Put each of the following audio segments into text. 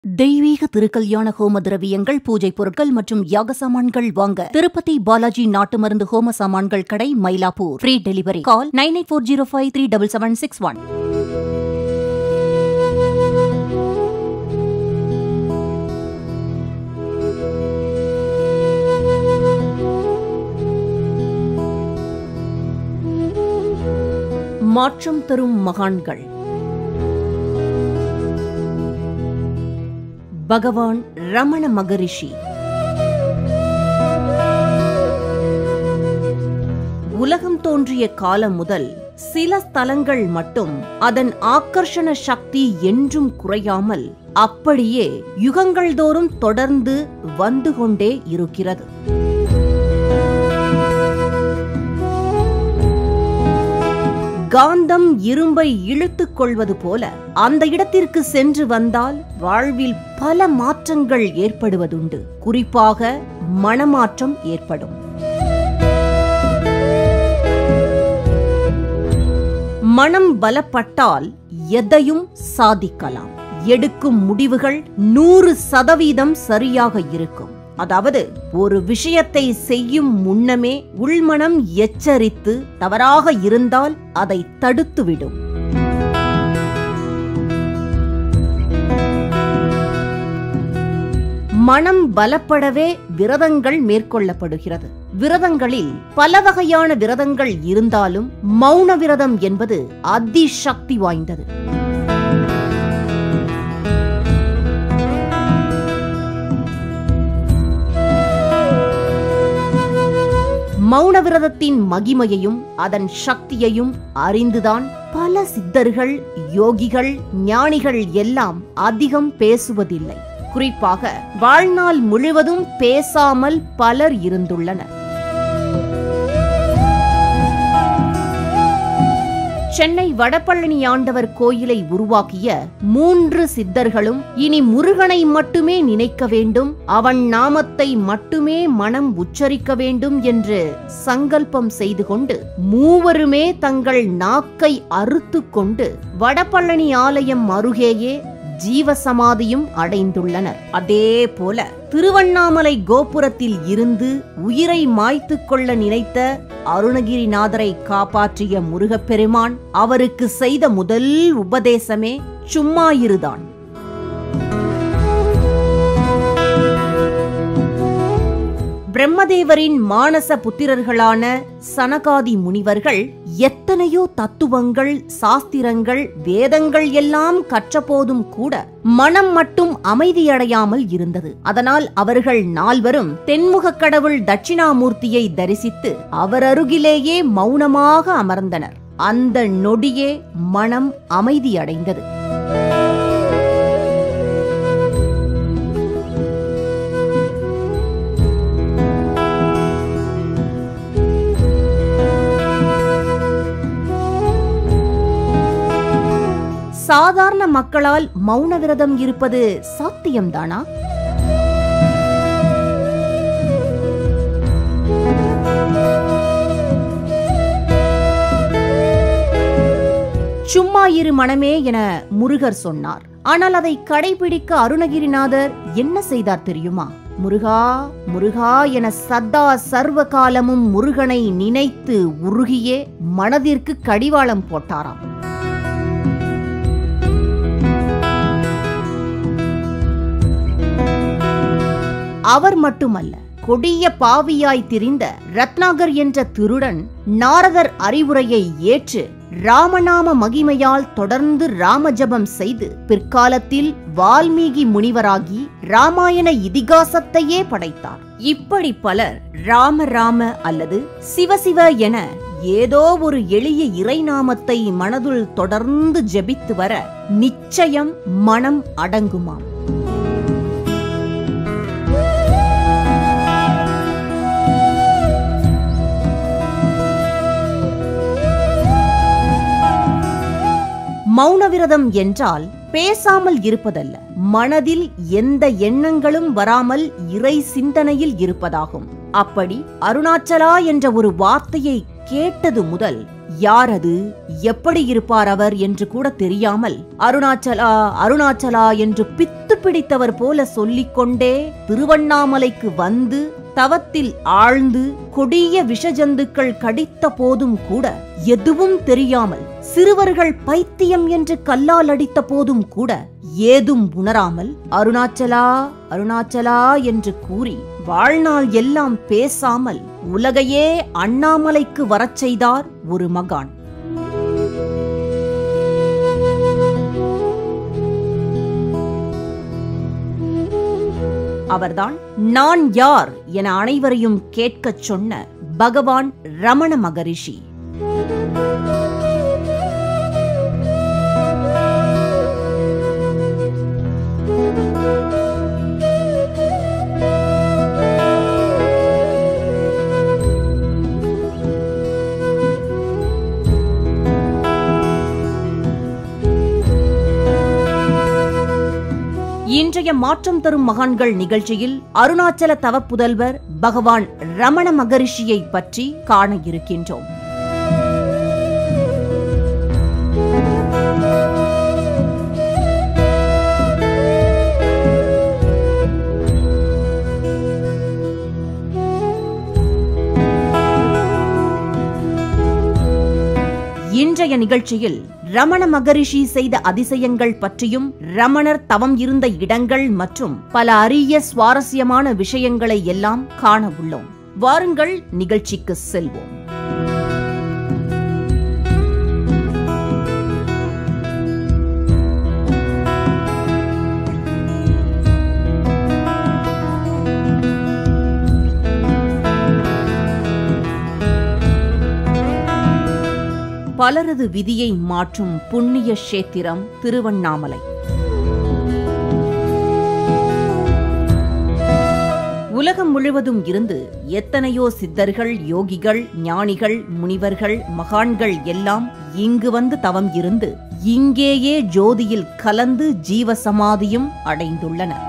தெய்வீக திருக்கல்யாண ஹோம திரவியங்கள் பூஜை பொருட்கள் மற்றும் யாக சாமான்கள் வாங்க திருப்பதி பாலாஜி நாட்டு மருந்து ஹோம சாமான்கள் கடை Mylapore free delivery call nine eight four zero five three double seven six one மாற்றம் தரும் மகான்கள் பகவான் ரமண மகரிஷி உலகம் தோன்றிய காலம் முதல் சில ஸ்தலங்கள் மட்டும் அதன் ஆக்கர்ஷண சக்தி என்றும் குறையாமல் அப்படியே யுகங்கள் தோறும் தொடர்ந்து வந்து கொண்டே இருக்கிறது காந்தம் இரும்பை இழுத்துக் கொள்வது போல அந்த இடத்திற்கு சென்று வந்தால் வாழ்வில் பல மாற்றங்கள் ஏற்படுவதுண்டு குறிப்பாக மனமாற்றம் ஏற்படும் மனம் பலப்பட்டால் எதையும் சாதிக்கலாம் எடுக்கும் முடிவுகள் நூறு சதவீதம் சரியாக இருக்கும் அதாவது ஒரு விஷயத்தை செய்யும் முன்னமே உள்மனம் எச்சரித்து தவறாக இருந்தால் அதை தடுத்துவிடும் மனம் பலப்படவே விரதங்கள் மேற்கொள்ளப்படுகிறது விரதங்களில் பல வகையான விரதங்கள் இருந்தாலும் மௌன விரதம் என்பது அதிசக்தி வாய்ந்தது மௌன விரதத்தின் மகிமையையும் அதன் சக்தியையும் அறிந்துதான் பல சித்தர்கள் யோகிகள் ஞானிகள் எல்லாம் அதிகம் பேசுவதில்லை குறிப்பாக வாழ்நாள் முழுவதும் பேசாமல் பலர் இருந்துள்ளனர் சென்னை வடபழனி ஆண்டவர் கோயிலை உருவாக்கிய மூன்று சித்தர்களும் இனி முருகனை மட்டுமே நினைக்க வேண்டும் அவன் நாமத்தை மட்டுமே மனம் உச்சரிக்க வேண்டும் என்று சங்கல்பம் செய்து கொண்டு மூவருமே தங்கள் நாக்கை அறுத்து கொண்டு வடபழனி ஆலயம் அருகேயே ஜீவசமாதியும் அடைந்துள்ளனர் அதே போல திருவண்ணாமலை கோபுரத்தில் இருந்து உயிரை மாய்த்து கொள்ள நினைத்த அருணகிரிநாதரை காப்பாற்றிய முருகப்பெருமான் அவருக்கு செய்த முதல் உபதேசமே சும்மாயிருதான் பிரம்மதேவரின் மானச புத்திரர்களான சனகாதி முனிவர்கள் எத்தனையோ தத்துவங்கள் சாஸ்திரங்கள் வேதங்கள் எல்லாம் கற்றபோதும் கூட மனம் மட்டும் அமைதியடையாமல் இருந்தது அதனால் அவர்கள் நால்வரும் தென்முக கடவுள் தட்சிணாமூர்த்தியை தரிசித்து அவர் அருகிலேயே மௌனமாக அமர்ந்தனர் அந்த நொடியே மனம் அமைதியடைந்தது சாதாரண மக்களால் மௌன விரதம் இருப்பது சாத்தியம்தானா சும்மா இரு மனமே என முருகர் சொன்னார் ஆனால் அதை கடைபிடிக்க அருணகிரிநாதர் என்ன செய்தார் தெரியுமா முருகா முருகா என சதா சர்வ காலமும் முருகனை நினைத்து உருகியே மனதிற்கு கடிவாளம் போட்டாராம் அவர் மட்டுமல்ல கொடிய பாவியாய் திரிந்த ரத்னாகர் என்ற திருடன் நாரதர் அறிவுரையை ஏற்று ராமநாம மகிமையால் தொடர்ந்து ராமஜபம் செய்து பிற்காலத்தில் வால்மீகி முனிவராகி ராமாயண இதிகாசத்தையே படைத்தார் இப்படி பலர் ராம ராம அல்லது சிவசிவ என ஏதோ ஒரு எளிய இறைநாமத்தை மனதுள் தொடர்ந்து ஜெபித்து வர நிச்சயம் மனம் அடங்குமாம் மௌன விரதம் என்றால் பேசாமல் இருப்பதல்ல மனதில் எந்த எண்ணங்களும் வராமல் இறை சிந்தனையில் இருப்பதாகும் அப்படி அருணாச்சலா என்ற ஒரு வார்த்தையை கேட்டது முதல் யார் அது எப்படி இருப்பார் அவர் என்று கூட தெரியாமல் அருணாச்சலா அருணாச்சலா என்று பித்து பிடித்தவர் போல சொல்லிக்கொண்டே திருவண்ணாமலைக்கு வந்து தவத்தில் ஆழ்ந்து கொடிய விஷஜந்துக்கள் கடித்த போதும் கூட எதுவும் தெரியாமல் சிறுவர்கள் பைத்தியம் என்று கல்லால் அடித்த போதும் கூட ஏதும் உணராமல் அருணாச்சலா அருணாச்சலா என்று கூறி வாழ்நாள் எல்லாம் பேசாமல் உலகையே அண்ணாமலைக்கு வரச் செய்தார் ஒரு மகான் அவர்தான் நான் யார் என அனைவரையும் கேட்கச் சொன்ன பகவான் ரமண மகரிஷி இன்றைய மாற்றம் தரும் மகான்கள் நிகழ்ச்சியில் அருணாச்சல தவப்புதல்வர் பகவான் ரமண மகரிஷியை பற்றி காண இருக்கின்றோம் இன்றைய நிகழ்ச்சியில் ரமண மகரிஷி செய்த அதிசயங்கள் பற்றியும் ரமணர் தவம் இருந்த இடங்கள் மற்றும் பல அரிய சுவாரஸ்யமான விஷயங்களை எல்லாம் காண உள்ளோம் வாருங்கள் நிகழ்ச்சிக்கு செல்வோம் பலரது விதியை மாற்றும் புண்ணிய கஷேத்திரம் திருவண்ணாமலை உலகம் முழுவதும் இருந்து எத்தனையோ சித்தர்கள் யோகிகள் ஞானிகள் முனிவர்கள் மகான்கள் எல்லாம் இங்கு வந்து தவம் இருந்து இங்கேயே ஜோதியில் கலந்து ஜீவசமாதியும் அடைந்துள்ளனர்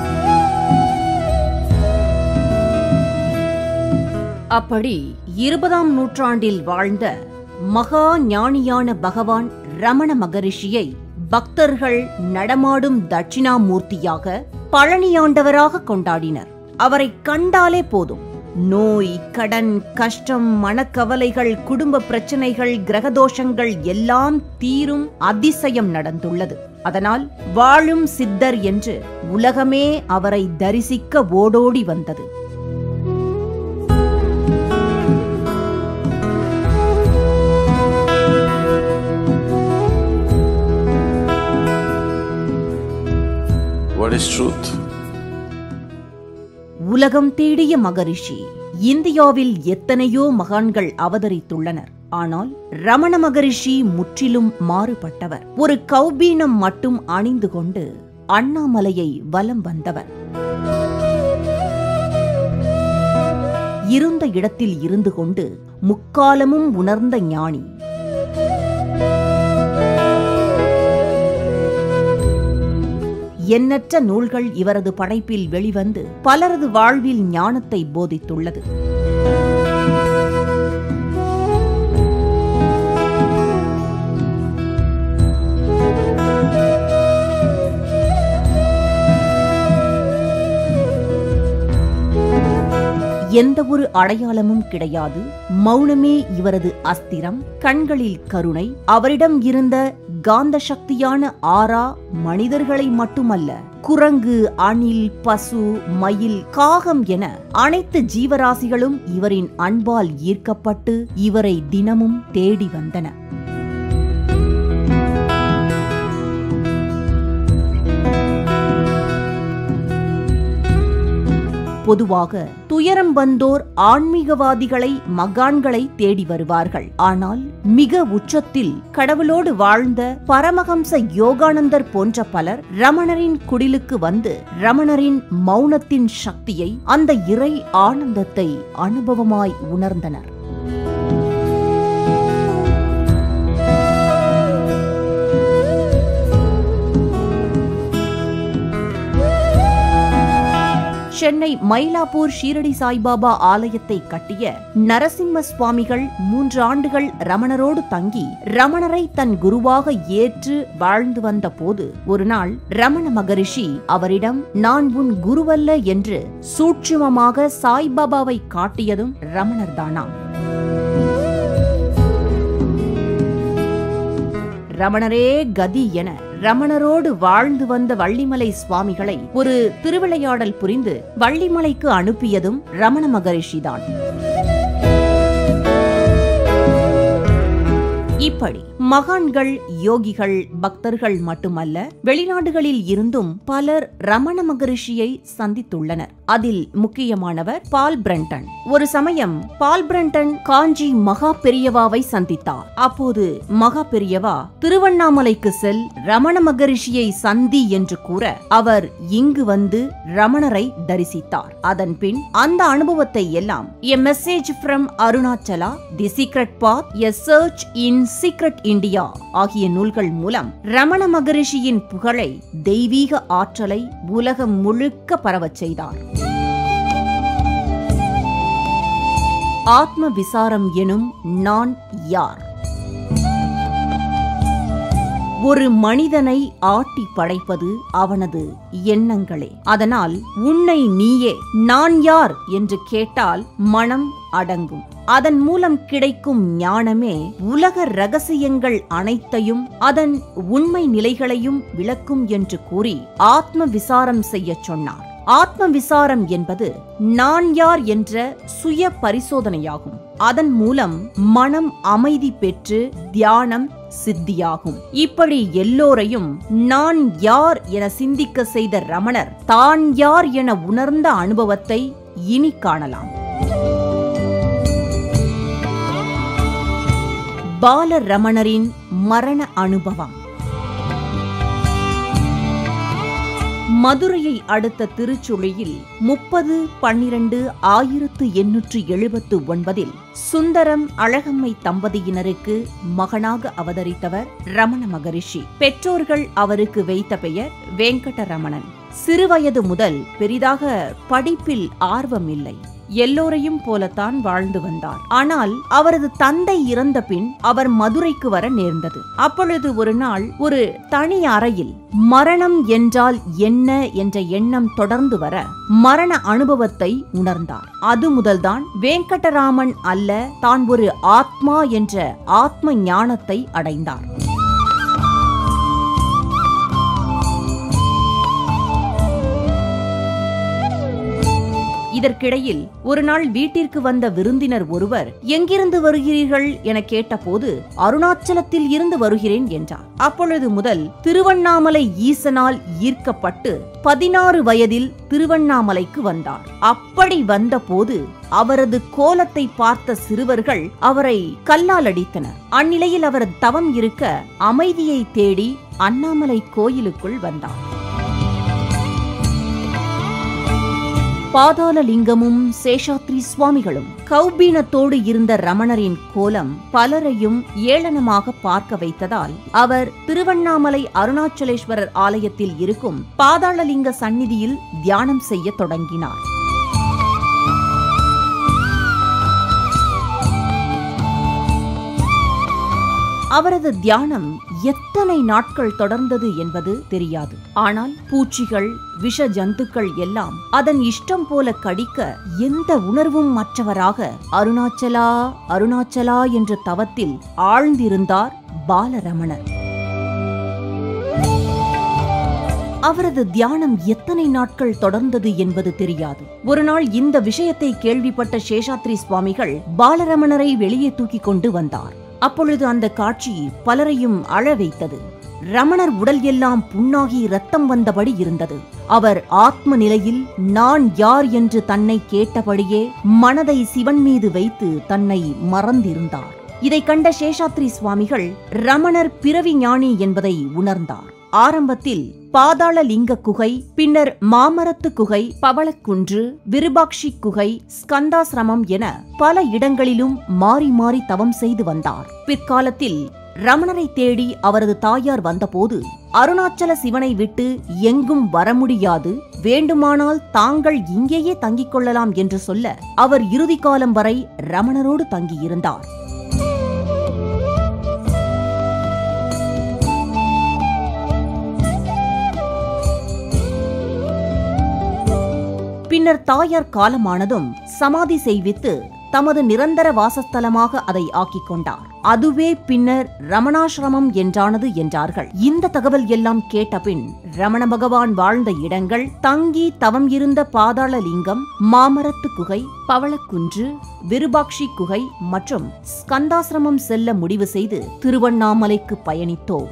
அப்படி இருபதாம் நூற்றாண்டில் வாழ்ந்த மகா ஞானியான பகவான் ரமண மகரிஷியை பக்தர்கள் நடமாடும் தட்சிணாமூர்த்தியாக பழனியாண்டவராக கொண்டாடினர் அவரை கண்டாலே போதும் நோய் கடன் கஷ்டம் மனக்கவலைகள் குடும்ப பிரச்சனைகள் கிரகதோஷங்கள் எல்லாம் தீரும் அதிசயம் நடந்துள்ளது அதனால் வாழும் சித்தர் என்று உலகமே அவரை தரிசிக்க ஓடோடி வந்தது What is truth? உலகம் தேடிய மகரிஷி இந்தியாவில் எத்தனையோ மகான்கள் அவதரித்துள்ளனர் ஆனால் ரமண மகரிஷி முற்றிலும் மாறுபட்டவர் ஒரு கௌபீனம் மட்டும் அணிந்து கொண்டு அண்ணாமலையை வலம் வந்தவர் இருந்த இடத்தில் இருந்து கொண்டு முக்காலமும் உணர்ந்த ஞானி எண்ணற்ற நூல்கள் இவரது படைப்பில் வெளிவந்து பலரது வாழ்வில் ஞானத்தை போதித்துள்ளது எந்த ஒரு அடையாளமும் கிடையாது மௌனமே இவரது அஸ்திரம் கண்களில் கருணை அவரிடம் இருந்த காந்த சக்தியான ஆரா மனிதர்களை மட்டுமல்ல குரங்கு அணில் பசு மயில் காகம் என அனைத்து ஜீவராசிகளும் இவரின் அன்பால் ஈர்க்கப்பட்டு இவரை தினமும் தேடி வந்தன பொதுவாக துயரம் வந்தோர் ஆன்மீகவாதிகளை மகான்களை தேடி வருவார்கள் ஆனால் மிக உச்சத்தில் கடவுளோடு வாழ்ந்த பரமஹம்ச யோகானந்தர் போன்ற பலர் ரமணரின் குடிலுக்கு வந்து ரமணரின் மௌனத்தின் சக்தியை அந்த இறை ஆனந்தத்தை அனுபவமாய் உணர்ந்தனர் சென்னை மயிலாப்பூர் ஷீரடி சாய்பாபா ஆலயத்தை கட்டிய நரசிம்ம சுவாமிகள் மூன்று ஆண்டுகள் ரமணரோடு தங்கி ரமணரை தன் குருவாக ஏற்று வாழ்ந்து வந்த போது ஒரு நாள் ரமண மகரிஷி அவரிடம் நான் உன் குருவல்ல என்று சூட்சுமமாக சாய்பாபாவை காட்டியதும் ரமணர் தானாம் ரமணரே கதி என ரமணரோடு வாழ்ந்து வந்த வள்ளிமலை சுவாமிகளை ஒரு திருவிளையாடல் புரிந்து வள்ளிமலைக்கு அனுப்பியதும் ரமண மகரிஷிதான் இப்படி மகான்கள் யோகிகள் பக்தர்கள் மட்டுமல்ல வெளிநாடுகளில் இருந்தும் பலர் ரமண மகரிஷியை சந்தித்துள்ளனர் அதில் முக்கியமானவர் பால் பிரண்டன் ஒரு சமயம் பால் பிரண்டன் காஞ்சி மகா பெரியவாவை சந்தித்தார் அப்போது மகா பெரியவா திருவண்ணாமலைக்கு செல் ரமண மகரிஷியை சந்தி என்று கூற அவர் இங்கு வந்து ரமணரை தரிசித்தார் அதன் பின் அந்த அனுபவத்தை எல்லாம் a message from Arunachala the secret path a search in secret India ஆகிய நூல்கள் மூலம் ரமண மகரிஷியின் புகழை தெய்வீக ஆற்றலை உலகம் முழுக்க பரவச் செய்தார் ஆத்ம விசாரம் எனும் நான் யார் ஒரு மனிதனை ஆட்டி படைப்பது அவனது எண்ணங்களே அதனால் உன்னை நீயே நான் யார் என்று கேட்டால் மனம் அடங்கும் அதன் மூலம் கிடைக்கும் ஞானமே உலக ரகசியங்கள் அனைத்தையும் அதன் உண்மை நிலைகளையும் விளக்கும் என்று கூறி ஆத்ம விசாரம் செய்யச் சொன்னார் ஆத்ம விசாரம் என்பது நான் யார் என்ற சுய பரிசோதனையாகும் அதன் மூலம் மனம் அமைதி பெற்று தியானம் சித்தியாகும் இப்படி எல்லோரையும் நான் யார் என சிந்திக்க செய்த ரமணர் தான் யார் என உணர்ந்த அனுபவத்தை இனி காணலாம் பாலரமணரின் மரண அனுபவம் மதுரையை அடுத்த திருச்சுழியில் முப்பது பன்னிரண்டு ஆயிரத்து எண்ணூற்று எழுபத்து ஒன்பதில் சுந்தரம் அழகம்மை தம்பதியினருக்கு மகனாக அவதரித்தவர் ரமண மகரிஷி பெற்றோர்கள் அவருக்கு வைத்த பெயர் வெங்கடரமணன் சிறுவயது முதல் பெரிதாக படிப்பில் ஆர்வம் இல்லை எல்லோரையும் போலத்தான் வாழ்ந்து வந்தார் ஆனால் அவரது தந்தை இறந்த பின் அவர் மதுரைக்கு வர நேர்ந்தது அப்பொழுது ஒரு நாள் ஒரு தனி அறையில் மரணம் என்றால் என்ன என்ற எண்ணம் தொடர்ந்து வர மரண அனுபவத்தை உணர்ந்தார் அது முதல்தான் வெங்கடராமன் அல்ல தான் ஒரு ஆத்மா என்ற ஆத்ம ஞானத்தை அடைந்தார் இதற்கிடையில் ஒரு நாள் வீட்டிற்கு வந்த விருந்தினர் ஒருவர் எங்கிருந்து வருகிறீர்கள் என கேட்டபோது அருணாச்சலத்தில் இருந்து வருகிறேன் என்றார் அப்பொழுது முதல் திருவண்ணாமலை ஈசனால் ஈர்க்கப்பட்டு பதினாறு வயதில் திருவண்ணாமலைக்கு வந்தார் அப்படி வந்தபோது அவரது கோலத்தை பார்த்த சிறுவர்கள் அவரை கல்லால் அடித்தனர் அந்நிலையில் அவர் தவம் இருக்க அமைதியை தேடி அண்ணாமலை கோயிலுக்குள் வந்தார் பாதாள லிங்கமும் சேஷாத்ரி சுவாமிகளும் கௌபீனத்தோடு இருந்த ரமணரின் கோலம் பலரையும் ஏளனமாக பார்க்க வைத்ததால் அவர் திருவண்ணாமலை அருணாச்சலேஸ்வரர் ஆலயத்தில் இருக்கும் பாதாளலிங்க சந்நிதியில் தியானம் செய்ய தொடங்கினார் அவரது தியானம் எத்தனை நாட்கள் தொடர்ந்தது என்பது தெரியாது ஆனால் பூச்சிகள் விஷ ஜந்துக்கள் எல்லாம் அதன் இஷ்டம் போல கடிக்க எந்த உணர்வும் மற்றவராக அருணாச்சலா அருணாச்சலா என்ற தவத்தில் ஆழ்ந்திருந்தார் பாலரமணர் அவரது தியானம் எத்தனை நாட்கள் தொடர்ந்தது என்பது தெரியாது ஒரு நாள் இந்த விஷயத்தை கேள்விப்பட்ட சேஷாத்ரி சுவாமிகள் பாலரமணரை வெளியே தூக்கிக் கொண்டு வந்தார் அப்பொழுது அந்த காட்சி பலரையும் அழ வைத்தது ரமணர் உடல் எல்லாம் புண்ணாகி ரத்தம் வந்தபடி இருந்தது அவர் ஆத்ம நிலையில் நான் யார் என்று தன்னை கேட்டபடியே மனதை சிவன் மீது வைத்து தன்னை மறந்திருந்தார் இதை கண்ட சேஷாத்ரி சுவாமிகள் ரமணர் பிறவி ஞானி என்பதை உணர்ந்தார் ஆரம்பத்தில் பாதாள லிங்க குகை பின்னர் மாமரத்து குகை பவளக்குன்று விருபாக்ஷி குகை ஸ்கந்தாசிரமம் என பல இடங்களிலும் மாறி மாறி தவம் செய்து வந்தார் பிற்காலத்தில் ரமணரை தேடி அவரது தாயார் வந்தபோது அருணாச்சல சிவனை விட்டு எங்கும் வர முடியாது வேண்டுமானால் தாங்கள் இங்கேயே தங்கிக் கொள்ளலாம் என்று சொல்ல அவர் இறுதி காலம் வரை ரமணரோடு தங்கியிருந்தார் பின்னர் தாயார் காலமானதும் சமாதி செய்வித்து தமது நிரந்தர வாசஸ்தலமாக அதை ஆக்கிக் கொண்டார் அதுவே பின்னர் ரமணாசிரமம் என்றானது என்றார்கள் இந்த தகவல் எல்லாம் கேட்டபின் ரமண பகவான் வாழ்ந்த இடங்கள் தங்கி தவம் இருந்த பாதாள லிங்கம் மாமரத்து குகை பவளக்குன்று விருபாக்ஷி குகை மற்றும் ஸ்கந்தாசிரமம் செல்ல முடிவு செய்து திருவண்ணாமலைக்கு பயணித்தோம்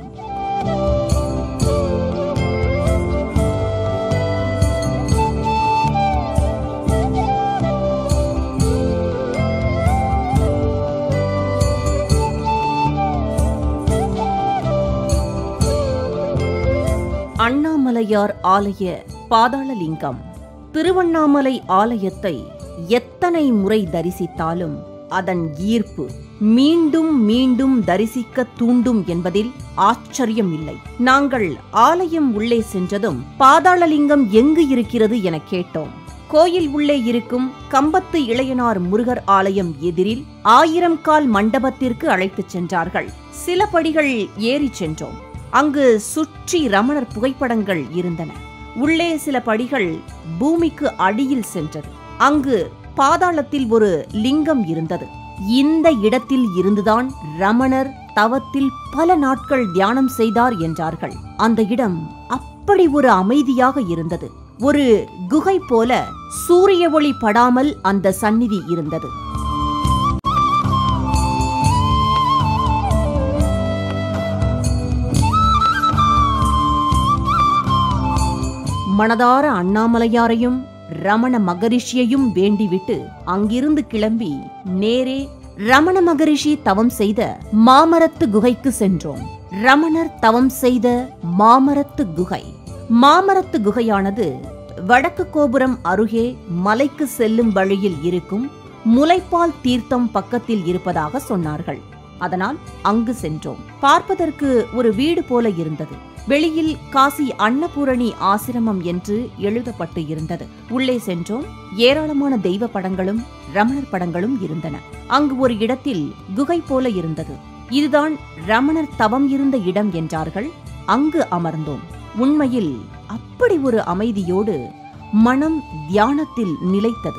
அண்ணாமலையார் ஆலய பாதாளலிங்கம் திருவண்ணாமலை ஆலயத்தை எத்தனை முறை தரிசித்தாலும் அதன் ஈர்ப்பு மீண்டும் மீண்டும் தரிசிக்க தூண்டும் என்பதில் ஆச்சரியம் இல்லை நாங்கள் ஆலயம் உள்ளே சென்றதும் பாதாளலிங்கம் எங்கு இருக்கிறது என கேட்டோம் கோயில் உள்ளே இருக்கும் கம்பத்து இளையனார் முருகர் ஆலயம் எதிரில் ஆயிரம் கால் மண்டபத்திற்கு அழைத்துச் சென்றார்கள் சில படிகள் ஏறிச் சென்றோம் அங்கு சுற்றி ரமணர் புகைப்படங்கள் இருந்தன உள்ளே சில படிகள் பூமிக்கு அடியில் சென்றது அங்கு பாதாளத்தில் ஒரு லிங்கம் இருந்தது இந்த இடத்தில் இருந்துதான் ரமணர் தவத்தில் பல நாட்கள் தியானம் செய்தார் என்றார்கள் அந்த இடம் அப்படி ஒரு அமைதியாக இருந்தது ஒரு குகை போல சூரிய ஒளி படாமல் அந்த சந்நிதி இருந்தது மனதார அண்ணாமலையாரையும் ரமண மகரிஷியையும் வேண்டிவிட்டு அங்கிருந்து கிளம்பி நேரே ரமண மகரிஷி தவம் செய்த மாமரத்து குகைக்கு சென்றோம் ரமணர் தவம் செய்த மாமரத்து குகை மாமரத்து குகையானது வடக்கு கோபுரம் அருகே மலைக்கு செல்லும் வழியில் இருக்கும் முலைப்பால் தீர்த்தம் பக்கத்தில் இருப்பதாக சொன்னார்கள் அதனால் அங்கு சென்றோம் பார்ப்பதற்கு ஒரு வீடு போல இருந்தது வெளியில் காசி அன்னபூரணி ஆசிரமம் என்று எழுதப்பட்டு இருந்தது உள்ளே சென்றோம் ஏராளமான தெய்வ படங்களும் ரமணர் படங்களும் இருந்தன அங்கு ஒரு இடத்தில் குகை போல இருந்தது இதுதான் ரமணர் தவம் இருந்த இடம் என்றார்கள் அங்கு அமர்ந்தோம் உண்மையில் அப்படி ஒரு அமைதியோடு மனம் தியானத்தில் நிலைத்தது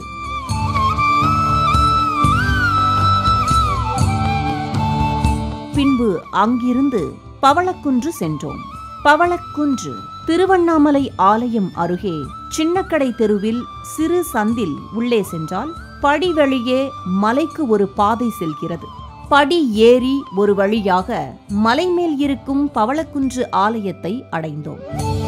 பின்பு அங்கிருந்து பவளக்குன்று சென்றோம் பவளக்குன்று திருவண்ணாமலை ஆலயம் அருகே சின்னக்கடை தெருவில் சிறு சந்தில் உள்ளே சென்றால் படி வழியே மலைக்கு ஒரு பாதை செல்கிறது படி ஏறி ஒரு வழியாக மலை மேல் இருக்கும் பவளக்குன்று ஆலயத்தை அடைந்தோம்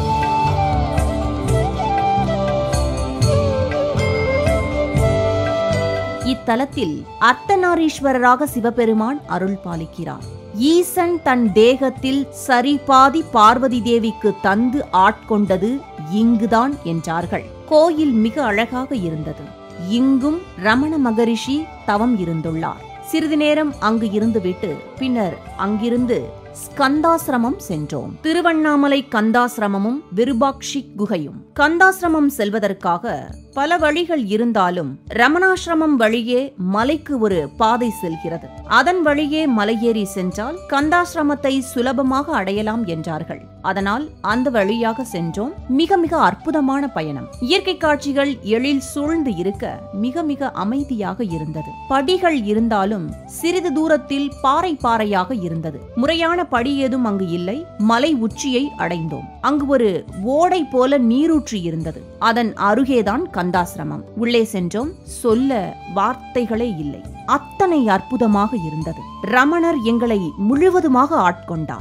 இத்தலத்தில் அர்த்தநாரீஸ்வரராக சிவபெருமான் அருள் பாலிக்கிறார் ஈசன் தன் தேகத்தில் சரிபாதி பார்வதி தேவிக்கு தந்து ஆட்கொண்டது இங்குதான் என்றார்கள் கோயில் மிக அழகாக இருந்தது இங்கும் ரமண மகரிஷி தவம் இருந்துள்ளார் சிறிது நேரம் அங்கு இருந்துவிட்டு பின்னர் அங்கிருந்து ஸ்கந்தாசிரமம் சென்றோம் திருவண்ணாமலை கந்தாசிரமமும் விருபாக்ஷி குகையும் கந்தாசிரமம் செல்வதற்காக பல வழிகள் இருந்தாலும் ரமணாசிரமம் வழியே மலைக்கு ஒரு பாதை செல்கிறது அதன் வழியே மலையேறி சென்றால் கந்தாசிரமத்தை சுலபமாக அடையலாம் என்றார்கள் அதனால் அந்த வழியாக சென்றோம் மிக மிக அற்புதமான பயணம் இயற்கை காட்சிகள் எழில் சூழ்ந்து இருக்க மிக மிக அமைதியாக இருந்தது படிகள் இருந்தாலும் சிறிது தூரத்தில் பாறை பாறையாக இருந்தது முறையான படி ஏதும் அங்கு இல்லை மலை உச்சியை அடைந்தோம் அங்கு ஒரு ஓடை போல நீரூற்றி இருந்தது அதன் அருகேதான் கந்தாசிரமம் உள்ளே சென்றோம் சொல்ல வார்த்தைகளே இல்லை அத்தனை அற்புதமாக இருந்தது ரமணர் எங்களை முழுவதுமாக ஆட்கொண்டார்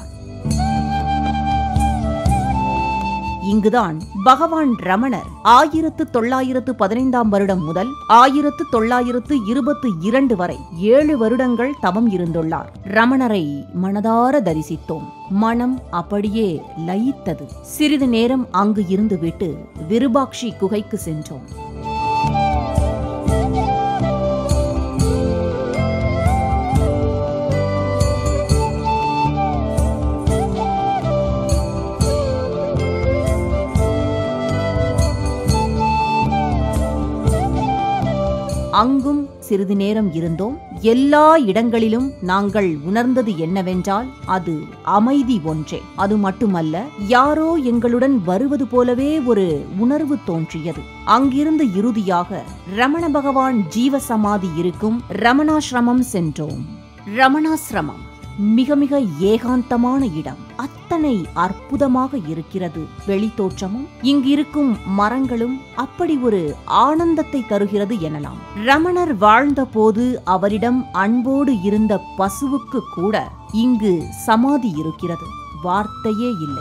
இங்குதான் பகவான் ரமணர் ஆயிரத்து தொள்ளாயிரத்து பதினைந்தாம் வருடம் முதல் ஆயிரத்து தொள்ளாயிரத்து இருபத்தி இரண்டு வரை ஏழு வருடங்கள் தவம் இருந்துள்ளார் ரமணரை மனதார தரிசித்தோம் மனம் அப்படியே லயித்தது சிறிது நேரம் அங்கு இருந்துவிட்டு விருபாக்ஷி குகைக்கு சென்றோம் அங்கும் சிறிது நேரம் இருந்தோம் எல்லா இடங்களிலும் நாங்கள் உணர்ந்தது என்னவென்றால் அது அமைதி ஒன்றே அது மட்டுமல்ல யாரோ எங்களுடன் வருவது போலவே ஒரு உணர்வு தோன்றியது அங்கிருந்து இறுதியாக ரமண பகவான் ஜீவசமாதி இருக்கும் ரமணாசிரமம் சென்றோம் ரமணாசிரமம் மிக மிக ஏகாந்தமான இடம் அத்தனை அற்புதமாக இருக்கிறது வெளித்தோற்றமும் இங்கிருக்கும் மரங்களும் அப்படி ஒரு ஆனந்தத்தை தருகிறது எனலாம் ரமணர் வாழ்ந்தபோது அவரிடம் அன்போடு இருந்த பசுவுக்கு கூட இங்கு சமாதி இருக்கிறது வார்த்தையே இல்லை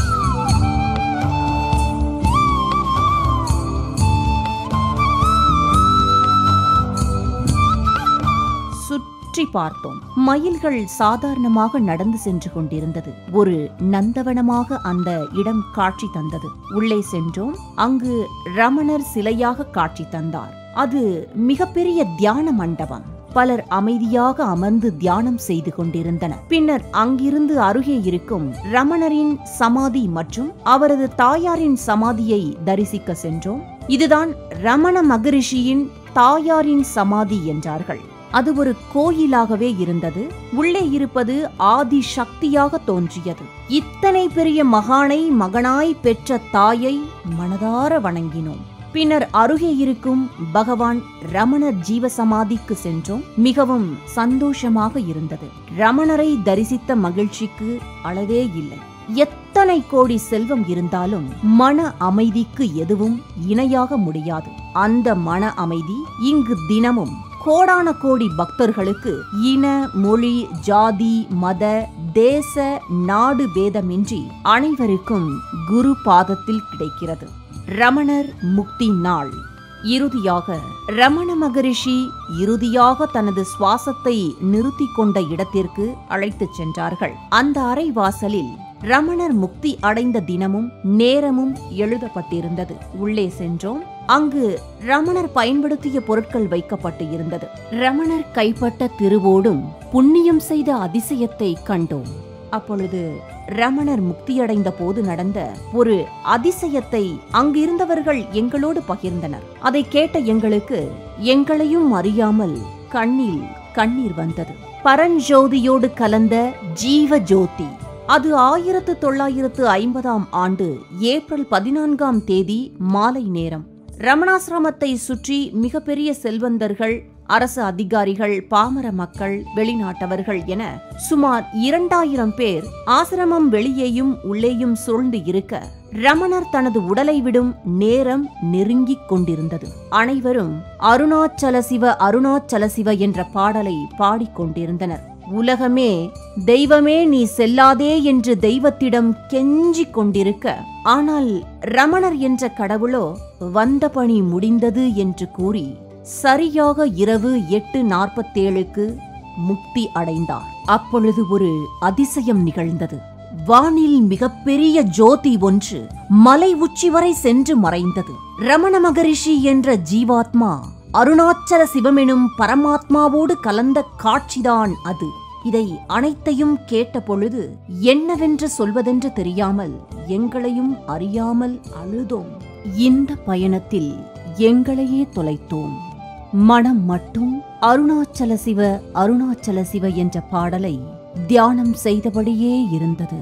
சுற்றி பார்த்தோம் மயில்கள் சாதாரணமாக நடந்து சென்று கொண்டிருந்தது ஒரு நந்தவனமாக அந்த இடம் காட்சி தந்தது உள்ளே சென்றோம் அங்கு ரமணர் சிலையாக காட்சி தந்தார் அது மிகப்பெரிய தியான மண்டபம் பலர் அமைதியாக அமர்ந்து தியானம் செய்து கொண்டிருந்தனர் பின்னர் அங்கிருந்து அருகே இருக்கும் ரமணரின் சமாதி மற்றும் அவரது தாயாரின் சமாதியை தரிசிக்க சென்றோம் இதுதான் ரமண மகரிஷியின் தாயாரின் சமாதி என்றார்கள் அது ஒரு கோயிலாகவே இருந்தது உள்ளே இருப்பது ஆதி சக்தியாக தோன்றியது இத்தனை பெரிய மகானை மகனாய் பெற்ற தாயை மனதார வணங்கினோம் பின்னர் அருகே இருக்கும் பகவான் ரமணர் ஜீவசமாதிக்கு சென்றோம் மிகவும் சந்தோஷமாக இருந்தது ரமணரை தரிசித்த மகிழ்ச்சிக்கு அளவே இல்லை எத்தனை கோடி செல்வம் இருந்தாலும் மன அமைதிக்கு எதுவும் இணையாக முடியாது அந்த மன அமைதி இங்கு தினமும் கோடான கோடி பக்தர்களுக்கு இன மொழி ஜாதி மத தேச நாடு பேதமின்றி அனைவருக்கும் குரு பாதத்தில் கிடைக்கிறது ரமணர் முக்தி நாள் இறுதியாக ரமண மகரிஷி இறுதியாக தனது சுவாசத்தை நிறுத்தி கொண்ட இடத்திற்கு அழைத்துச் சென்றார்கள் அந்த அறை வாசலில் ரமணர் முக்தி அடைந்த தினமும் நேரமும் எழுதப்பட்டிருந்தது உள்ளே சென்றோம் அங்கு ரமணர் பயன்படுத்திய பொருட்கள் வைக்கப்பட்டு இருந்தது ரமணர் கைப்பட்ட திருவோடும் புண்ணியம் செய்த அதிசயத்தை கண்டோம் அப்பொழுது ரமணர் முக்தியடைந்த போது நடந்த ஒரு அதிசயத்தை அங்கிருந்தவர்கள் எங்களோடு பகிர்ந்தனர் அதை கேட்ட எங்களுக்கு எங்களையும் அறியாமல் கண்ணில் கண்ணீர் வந்தது பரஞ்சோதியோடு கலந்த ஜீவ ஜோதி அது ஆயிரத்து தொள்ளாயிரத்து ஐம்பதாம் ஆண்டு ஏப்ரல் பதினான்காம் தேதி மாலை நேரம் ரமணாசிரமத்தை சுற்றி மிகப்பெரிய செல்வந்தர்கள் அரசு அதிகாரிகள் பாமர மக்கள் வெளிநாட்டவர்கள் என சுமார் இரண்டாயிரம் பேர் ஆசிரமம் வெளியேயும் உள்ளேயும் சூழ்ந்து இருக்க ரமணர் தனது உடலை விடும் நேரம் நெருங்கிக் கொண்டிருந்தது அனைவரும் அருணாச்சல சிவ அருணாச்சல சிவ என்ற பாடலை பாடிக்கொண்டிருந்தனர் உலகமே தெய்வமே நீ செல்லாதே என்று தெய்வத்திடம் கெஞ்சிக் கொண்டிருக்க ஆனால் ரமணர் என்ற கடவுளோ வந்த பணி முடிந்தது என்று கூறி சரியாக இரவு எட்டு நாற்பத்தேழுக்கு முக்தி அடைந்தார் அப்பொழுது ஒரு அதிசயம் நிகழ்ந்தது வானில் மிகப்பெரிய ஜோதி ஒன்று மலை உச்சி வரை சென்று மறைந்தது ரமண மகரிஷி என்ற ஜீவாத்மா அருணாச்சல சிவமெனும் பரமாத்மாவோடு கலந்த காட்சிதான் அது இதை அனைத்தையும் கேட்ட பொழுது என்னவென்று சொல்வதென்று தெரியாமல் எங்களையும் அறியாமல் அழுதோம் இந்த பயணத்தில் எங்களையே தொலைத்தோம் மனம் மட்டும் அருணாச்சல சிவ அருணாச்சல சிவ என்ற பாடலை தியானம் செய்தபடியே இருந்தது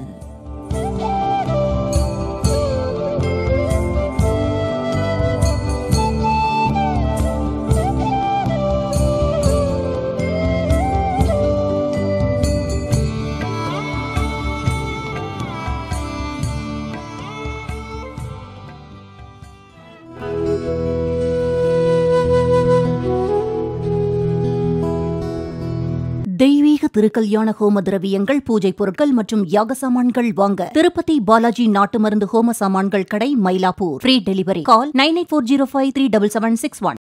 தெய்வீக திருக்கல்யாண ஹோம திரவியங்கள் பூஜை பொருட்கள் மற்றும் யாக சாமான்கள் வாங்க திருப்பதி பாலாஜி நாட்டு மருந்து ஹோம சாமான்கள் கடை Mylapore free delivery call nine eight four zero five three double seven six one